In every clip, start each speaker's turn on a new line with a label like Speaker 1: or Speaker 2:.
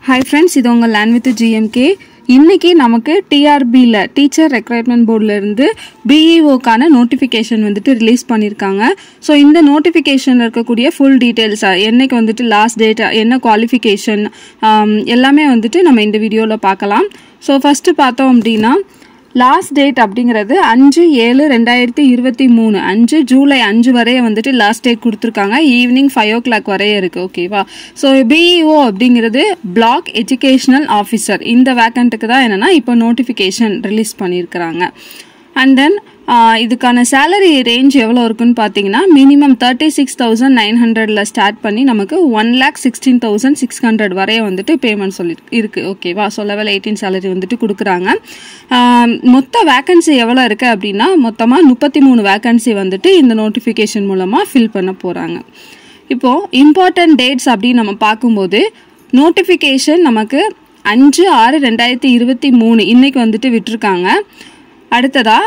Speaker 1: hi friends இது உங்கள் land with GMK இன்னைக்கு நமக்கு டிஆர்பியில் டீச்சர் ரெக்ரூட்மெண்ட் போர்டில் இருந்து பிஇஓக்கான நோட்டிஃபிகேஷன் வந்துட்டு ரிலீஸ் பண்ணியிருக்காங்க ஸோ இந்த நோட்டிஃபிகேஷனில் இருக்கக்கூடிய ஃபுல் டீட்டெயில்ஸ் என்னைக்கு வந்துட்டு லாஸ்ட் டேட் என்ன குவாலிஃபிகேஷன் எல்லாமே வந்துட்டு நம்ம இந்த வீடியோவில் பார்க்கலாம் ஸோ ஃபஸ்ட்டு பார்த்தோம் அப்படின்னா லாஸ்ட் டேட் அப்படிங்கிறது அஞ்சு ஏழு ரெண்டாயிரத்தி இருபத்தி மூணு அஞ்சு ஜூலை அஞ்சு வரைய வந்துட்டு லாஸ்ட் டேட் கொடுத்துருக்காங்க ஈவினிங் ஃபைவ் ஓ கிளாக் வரைய இருக்கு ஓகேவா ஸோ பிஇஓ அப்படிங்கிறது பிளாக் எஜுகேஷனல் ஆஃபீஸர் இந்த வேக்கண்ட்டுக்கு தான் என்னன்னா இப்போ நோட்டிஃபிகேஷன் ரிலீஸ் பண்ணியிருக்கிறாங்க அண்ட் தென் இதுக்கான சேலரி ரேஞ்ச் எவ்வளோ இருக்குன்னு பார்த்தீங்கன்னா minimum thirty six thousand nine ஹண்ட்ரடில் ஸ்டார்ட் பண்ணி நமக்கு one lakh sixteen thousand six hundred வரைய வந்துட்டு பேமெண்ட் சொல்லி இருக்கு ஓகேவா ஸோ லெவல் எயிட்டீன் சேலரி வந்துட்டு கொடுக்குறாங்க ஆஹ் மொத்த வேக்கன்சி எவ்வளோ இருக்குது அப்படின்னா மொத்தமாக முப்பத்தி மூணு வேக்கன்சி வந்துட்டு இந்த நோட்டிஃபிகேஷன் மூலமாக ஃபில் பண்ண போகிறாங்க இப்போது இம்பார்ட்டன்ட் டேட்ஸ் அப்படின்னு நம்ம பார்க்கும்போது நோட்டிஃபிகேஷன் நமக்கு அஞ்சு ஆறு ரெண்டாயிரத்தி இருபத்தி மூணு இன்னைக்கு வந்துட்டு விட்டிருக்காங்க அடுத்ததா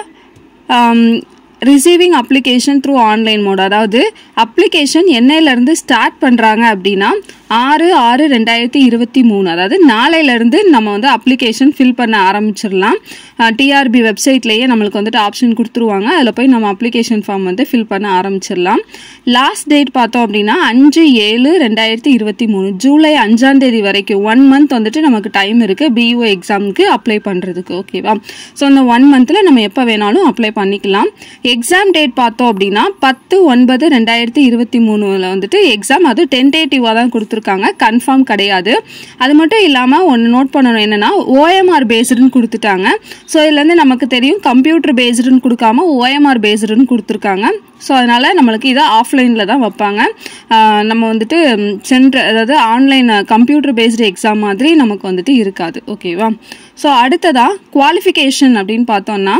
Speaker 1: receiving application through online mode அதாவது அப்ளிகேஷன் என்னையிலேருந்து ஸ்டார்ட் பண்ணுறாங்க அப்படின்னா ஆறு ஆறு ரெண்டாயிரத்தி இருபத்தி மூணு அதாவது நாளையிலேருந்து நம்ம வந்து அப்ளிகேஷன் ஃபில் பண்ண ஆரம்பிச்சிடலாம் டிஆர்பி வெப்சைட்லேயே நம்மளுக்கு வந்துட்டு ஆப்ஷன் கொடுத்துருவாங்க அதில் போய் நம்ம அப்ளிகேஷன் ஃபார்ம் வந்து ஃபில் பண்ண ஆரம்பிச்சிடலாம் லாஸ்ட் டேட் பார்த்தோம் அப்படின்னா அஞ்சு ஏழு ரெண்டாயிரத்தி இருபத்தி மூணு ஜூலை அஞ்சாம் தேதி வரைக்கும் ஒன் மந்த் வந்துட்டு நமக்கு டைம் இருக்குது பிஇஓ எக்ஸாமுக்கு அப்ளை பண்ணுறதுக்கு ஓகேவா ஸோ அந்த ஒன் மந்தில் நம்ம எப்போ வேணாலும் அப்ளை பண்ணிக்கலாம் எக்ஸாம் டேட் பார்த்தோம் அப்படின்னா பத்து ஒன்பது ரெண்டாயிரத்தி இருபத்தி மூணுல வந்துட்டு எக்ஸாம் அது டென்டேட்டிவாக தான் கொடுத்துருக்காங்க கன்ஃபார்ம் கிடையாது அது மட்டும் இல்லாமல் ஒன்று நோட் பண்ணணும் என்னன்னா ஓஎம்ஆர் பேஸ்டுன்னு கொடுத்துட்டாங்க ஸோ இதுலேருந்து நமக்கு தெரியும் கம்ப்யூட்டர் பேஸ்டுன்னு கொடுக்காம ஓஎம்ஆர் பேஸ்டுன்னு கொடுத்துருக்காங்க ஸோ அதனால் நம்மளுக்கு இதை ஆஃப்லைனில் தான் வைப்பாங்க ஆஹ் நம்ம வந்துட்டு சென்ற அதாவது ஆன்லைன் கம்ப்யூட்டர் பேஸ்டு எக்ஸாம் மாதிரி நமக்கு வந்துட்டு இருக்காது ஓகேவா ஸோ அடுத்ததாக குவாலிஃபிகேஷன் அப்படின்னு பார்த்தோம்னா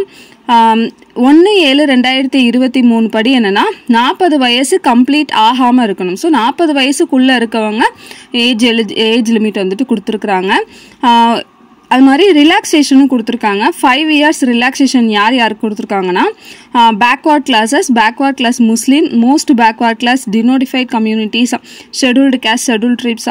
Speaker 1: ஒன்று ஏழு ரெண்டாயிரத்தி இருபத்தி மூணு படி என்னென்னா நாற்பது வயசு கம்ப்ளீட் ஆகாமல் இருக்கணும் ஸோ நாற்பது வயசுக்குள்ளே இருக்கவங்க ஏஜ் எழு ஏஜ் லிமிட் வந்துட்டு கொடுத்துருக்குறாங்க அது மாதிரி ரிலாக்ஸேஷனும் கொடுத்துருக்காங்க ஃபைவ் இயர்ஸ் ரிலாக்ஸேஷன் யார் யாருக்கு கொடுத்துருக்காங்கன்னா backward classes backward class Muslim most backward class denotified communities scheduled caste scheduled tribes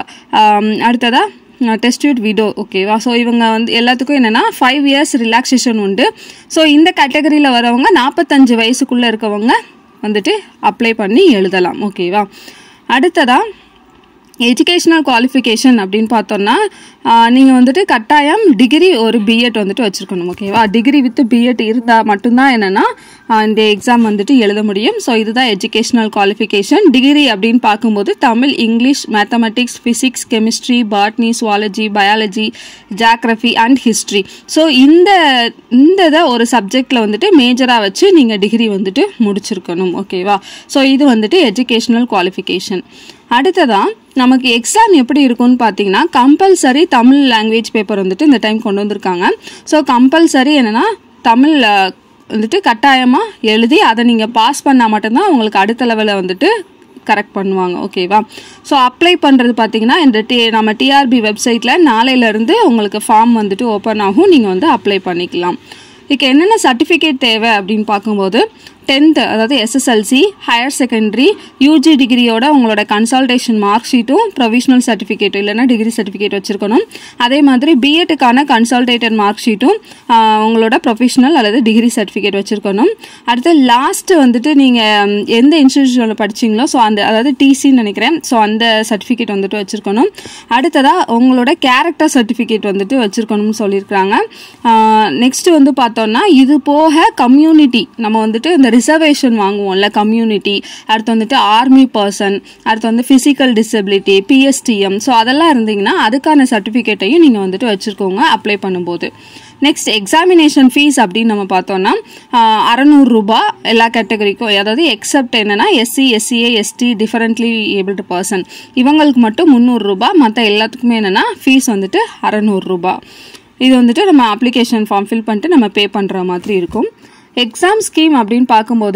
Speaker 1: அடுத்ததாக டெஸ்டியூட் விடோ ஓகேவா ஸோ இவங்க வந்து எல்லாத்துக்கும் என்னென்னா ஃபைவ் இயர்ஸ் ரிலாக்ஸேஷன் உண்டு ஸோ இந்த கேட்டகரியில் வரவங்க நாற்பத்தஞ்சு வயசுக்குள்ளே இருக்கவங்க வந்துட்டு அப்ளை பண்ணி எழுதலாம் ஓகேவா அடுத்ததாக எஜுகேஷ்னல் குவாலிஃபிகேஷன் அப்படின்னு பார்த்தோம்னா நீங்கள் வந்துட்டு கட்டாயம் டிகிரி ஒரு பிஎட் வந்துட்டு வச்சுருக்கணும் ஓகேவா டிகிரி வித் பிஎட் இருந்தால் மட்டும்தான் என்னென்னா இந்த எக்ஸாம் வந்துட்டு எழுத முடியும் ஸோ இதுதான் எஜுகேஷ்னல் குவாலிஃபிகேஷன் டிகிரி அப்படின்னு பார்க்கும்போது Tamil English mathematics physics chemistry botany zoology biology geography and history so இந்த இந்த இதை ஒரு சப்ஜெக்டில் வந்துட்டு மேஜராக வச்சு நீங்கள் டிகிரி வந்துட்டு முடிச்சிருக்கணும் ஓகேவா ஸோ இது வந்துட்டு எஜுகேஷ்னல் குவாலிஃபிகேஷன் அடுத்ததான் நமக்கு எக்ஸாம் எப்படி இருக்கும்னு பார்த்தீங்கன்னா கம்பல்சரி தமிழ் லாங்குவேஜ் பேப்பர் வந்துட்டு இந்த டைம் கொண்டு வந்திருக்காங்க ஸோ கம்பல்சரி என்னென்னா தமிழ் வந்துட்டு கட்டாயமாக எழுதி அதை நீங்கள் பாஸ் பண்ணால் மட்டும்தான் உங்களுக்கு அடுத்த லெவலில் வந்துட்டு கரெக்ட் பண்ணுவாங்க ஓகேவா ஸோ அப்ளை பண்ணுறது பார்த்தீங்கன்னா இந்த டி நம்ம டிஆர்பி வெப்சைட்டில் நாளையிலேருந்து உங்களுக்கு ஃபார்ம் வந்துட்டு ஓப்பன் ஆகும் நீங்கள் வந்து அப்ளை பண்ணிக்கலாம் இதுக்கு என்னென்ன சர்டிஃபிகேட் தேவை அப்படின்னு பார்க்கும்போது டென்த்து அதாவது எஸ்எஸ்எல்சி ஹையர் செகண்டரி யூஜி டிகிரியோட உங்களோட கன்சல்டேஷன் மார்க் ஷீட்டும் ப்ரொவிஷனல் சர்டிஃபிகேட் இல்லைன்னா டிகிரி சர்டிஃபிகேட் வச்சுருக்கணும் அதே மாதிரி பிஎட்டுக்கான கன்சல்டேட்டட் மார்க் ஷீட்டும் உங்களோட ப்ரொஃபஷனல் அல்லது டிகிரி சர்டிஃபிகேட் வச்சுருக்கணும் அடுத்து லாஸ்ட்டு வந்துட்டு நீங்கள் எந்த இன்ஸ்டியூஷனில் படிச்சிங்களோ ஸோ அந்த அதாவது டிசின்னு நினைக்கிறேன் ஸோ அந்த சர்டிஃபிகேட் வந்துட்டு வச்சுருக்கணும் அடுத்ததாக உங்களோட கேரக்டர் சர்டிஃபிகேட் வந்துட்டு வச்சுருக்கணும்னு சொல்லியிருக்கிறாங்க நெக்ஸ்ட்டு வந்து பார்த்தோம்னா இது போக கம்யூனிட்டி நம்ம வந்துட்டு இந்த ரிசர்வேஷன் வாங்குவோம்ல கம்யூனிட்டி அடுத்து வந்துட்டு ஆர்மி பர்சன் அடுத்து வந்து ஃபிசிக்கல் டிசபிலிட்டி பிஎஸ்டிஎம் ஸோ அதெல்லாம் இருந்தீங்கன்னா அதுக்கான சர்டிஃபிகேட்டையும் நீங்கள் வந்துட்டு வச்சுருக்கோங்க அப்ளை பண்ணும்போது நெக்ஸ்ட் எக்ஸாமினேஷன் ஃபீஸ் அப்படின்னு நம்ம பார்த்தோம்னா அறநூறுரூபா எல்லா கேட்டகரிக்கும் அதாவது எக்ஸப்ட் என்னன்னா SC SCA ST differently abled person இவங்களுக்கு மட்டும் முந்நூறுரூபா மற்ற எல்லாத்துக்குமே என்னென்னா ஃபீஸ் வந்துட்டு அறநூறுரூபா இது வந்துட்டு நம்ம அப்ளிகேஷன் ஃபார்ம் ஃபில் பண்ணிட்டு நம்ம பே பண்ணுற மாதிரி இருக்கும் எக்ஸாம் ஸ்கீம் அப்படின்னு பார்க்கும்போது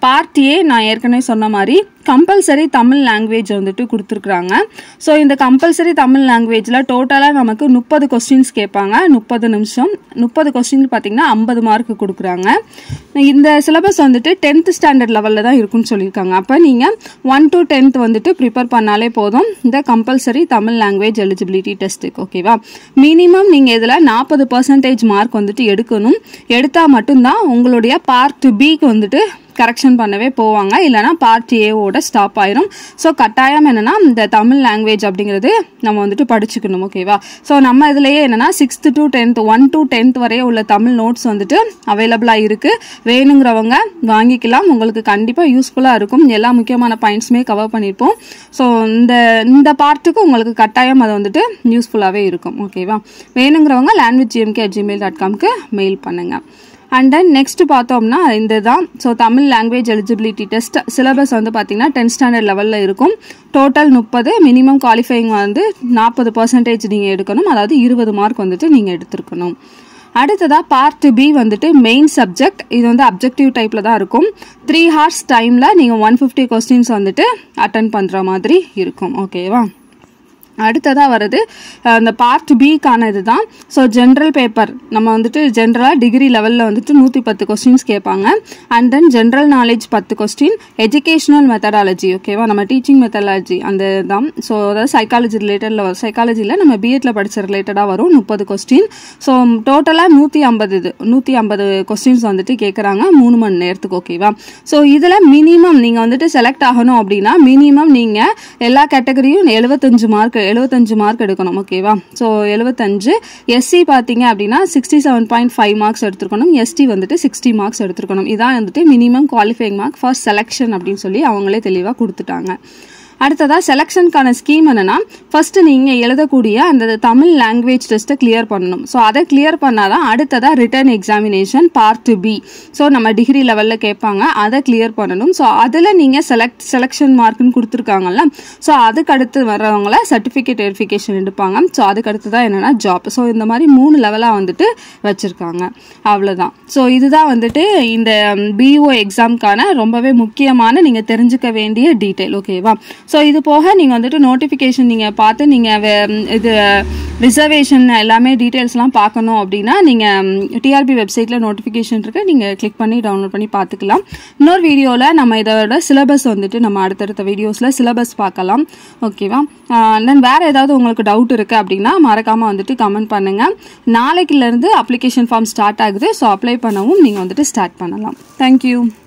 Speaker 1: பார்ட் ஏ நான் ஏற்கனவே சொன்ன மாதிரி கம்பல்சரி தமிழ் லாங்குவேஜ் வந்துட்டு கொடுத்துருக்குறாங்க ஸோ இந்த கம்பல்சரி தமிழ் லாங்குவேஜில் டோட்டலாக நமக்கு முப்பது கொஸ்டின்ஸ் கேட்பாங்க முப்பது நிமிஷம் முப்பது கொஸ்டின் பார்த்தீங்கன்னா ஐம்பது மார்க் கொடுக்குறாங்க இந்த சிலபஸ் வந்துட்டு டென்த் ஸ்டாண்டர்ட் லெவலில் தான் இருக்குன்னு சொல்லியிருக்காங்க அப்போ நீங்கள் ஒன் டு டென்த் வந்துட்டு ப்ரிப்பேர் பண்ணாலே போதும் இந்த கம்பல்சரி தமிழ் லாங்குவேஜ் எலிஜிபிலிட்டி டெஸ்ட்டுக்கு ஓகேவா மினிமம் நீங்கள் இதில் நாற்பது பர்சன்டேஜ் மார்க் வந்துட்டு எடுக்கணும் எடுத்தால் மட்டும்தான் உங்களுடைய பார்ட் பிக்கு வந்துட்டு கரெக்ஷன் பண்ணவே போவாங்க இல்லைனா பார்ட் ஏவோட ஸ்டாப் ஆயிரும் ஸோ கட்டாயம் என்னன்னா இந்த தமிழ் லாங்குவேஜ் அப்படிங்கிறது நம்ம வந்துட்டு படிச்சுக்கணும் ஓகேவா ஸோ நம்ம இதுலயே என்னன்னா sixth to tenth one to tenth வரைய உள்ள தமிழ் நோட்ஸ் வந்துட்டு அவைலபிளாக இருக்கு வேணுங்கிறவங்க வாங்கிக்கலாம் உங்களுக்கு கண்டிப்பாக யூஸ்ஃபுல்லாக இருக்கும் எல்லா முக்கியமான பாயிண்ட்ஸுமே கவர் பண்ணியிருப்போம் ஸோ இந்த இந்த பார்ட்டுக்கு உங்களுக்கு கட்டாயம் அது வந்துட்டு யூஸ்ஃபுல்லாகவே இருக்கும் ஓகேவா வேணுங்கிறவங்க language GMK at Gmail dot காம்க்கு மெயில் பண்ணுங்கள் அண்ட் தென் நெக்ஸ்ட் பார்த்தோம்னா இந்த தான் so Tamil language eligibility test syllabus வந்து பார்த்தீங்கன்னா டென்த் ஸ்டாண்டர்ட் லெவலில் இருக்கும் டோட்டல் முப்பது மினிமம் குவாலிஃபைங் வந்து நாற்பது பர்சன்டேஜ் நீங்கள் எடுக்கணும் அதாவது இருபது மார்க் வந்துட்டு நீங்கள் எடுத்திருக்கணும் அடுத்ததாக பார்ட் பி வந்துட்டு மெயின் சப்ஜெக்ட் இது வந்து அப்ஜெக்டிவ் டைப்பில் தான் இருக்கும் த்ரீ ஹார்ஸ் டைமில் நீங்கள் ஒன் ஃபிஃப்டி கொஸ்டின்ஸ் வந்துட்டு அட்டன் பண்ணுற மாதிரி இருக்கும் ஓகேவா அடுத்ததாக வருது அந்த பார்ட் பிக்கான இது தான் ஸோ ஜென்ரல் பேப்பர் நம்ம வந்துட்டு ஜென்ரலாக டிகிரி லெவலில் வந்துட்டு நூற்றி பத்து கொஸ்டின்ஸ் கேட்பாங்க அண்ட் தென் ஜென்ரல் நாலேஜ் பத்து கொஸ்டின் எஜுகேஷனல் மெத்தடாலஜி ஓகேவா நம்ம டீச்சிங் மெத்தடாலஜி அந்த தான் ஸோ அதாவது சைக்காலஜி ரிலேட்டடில் வரும் சைக்காலஜியில் நம்ம பிஎட்ல படித்த ரிலேட்டடாக வரும் முப்பது கொஸ்டின் ஸோ டோட்டலாக நூற்றி ஐம்பது இது நூற்றி ஐம்பது கொஸ்டின்ஸ் வந்துட்டு கேட்குறாங்க மூணு மணி நேரத்துக்கு ஓகேவா ஸோ இதில் மினிமம் நீங்கள் வந்துட்டு செலக்ட் ஆகணும் அப்படின்னா மினிமம் நீங்கள் எல்லா கேட்டகரியும் எழுபத்தஞ்சு மார்க் எழுபத்தஞ்சு மார்க் எடுக்கணும் ஓகேவா ஸோ எழுபத்தஞ்சு எஸ்சி பார்த்தீங்க அப்படின்னா sixty seven point five marks எடுத்துருக்கணும் எஸ்டி வந்துட்டு சிக்ஸ்டி மார்க்ஸ் எடுத்துருக்கணும் இதான் வந்துட்டு minimum qualifying mark for selection அப்படின்னு சொல்லி அவங்களே தெளிவாக கொடுத்துட்டாங்க அடுத்ததா செலெக்ஷனுக்கான ஸ்கீம் என்னன்னா ஃபர்ஸ்ட் நீங்க எழுதக்கூடிய அந்த தமிழ் லாங்குவேஜ் டெஸ்ட்டை கிளியர் பண்ணணும் ஸோ அதை கிளியர் பண்ணாதான் அடுத்ததா written examination part B so நம்ம டிகிரி லெவலில் கேட்பாங்க அதை கிளியர் பண்ணணும் ஸோ அதில் நீங்கள் செலக்ட் செலெக்ஷன் மார்க்னு கொடுத்துருக்காங்கல்ல ஸோ அதுக்கு அடுத்து வர்றவங்கள சர்டிஃபிகேட் வெரிஃபிகேஷன் எடுப்பாங்க ஸோ அதுக்கு அடுத்து தான் என்னன்னா ஜாப் ஸோ இந்த மாதிரி மூணு லெவலாக வந்துட்டு வச்சுருக்காங்க அவ்வளோதான் ஸோ இதுதான் வந்துட்டு இந்த பிஓ எக்ஸாம்க்கான ரொம்பவே முக்கியமான நீங்கள் தெரிஞ்சுக்க வேண்டிய டீட்டெயில் ஓகேவா ஸோ இது போக நீங்கள் வந்துட்டு நோட்டிஃபிகேஷன் நீங்கள் பார்த்து நீங்கள் இது ரிசர்வேஷன் எல்லாமே டீட்டெயில்ஸ்லாம் பார்க்கணும் அப்படின்னா நீங்கள் டிஆர்பி வெப்சைட்டில் நோட்டிஃபிகேஷன் இருக்கு நீங்கள் கிளிக் பண்ணி டவுன்லோட் பண்ணி பார்த்துக்கலாம் இன்னொரு வீடியோவில் நம்ம இதோட சிலபஸ் வந்துட்டு நம்ம அடுத்தடுத்த வீடியோஸில் சிலபஸ் பார்க்கலாம் ஓகேவா தென் வேறு ஏதாவது உங்களுக்கு டவுட் இருக்குது அப்படின்னா மறக்காமல் வந்துட்டு கமெண்ட் பண்ணுங்கள் நாளைக்குலேருந்து அப்ளிகேஷன் ஃபார்ம் ஸ்டார்ட் ஆகுது ஸோ அப்ளை பண்ணவும் நீங்கள் வந்துட்டு ஸ்டார்ட் பண்ணலாம் தேங்க்யூ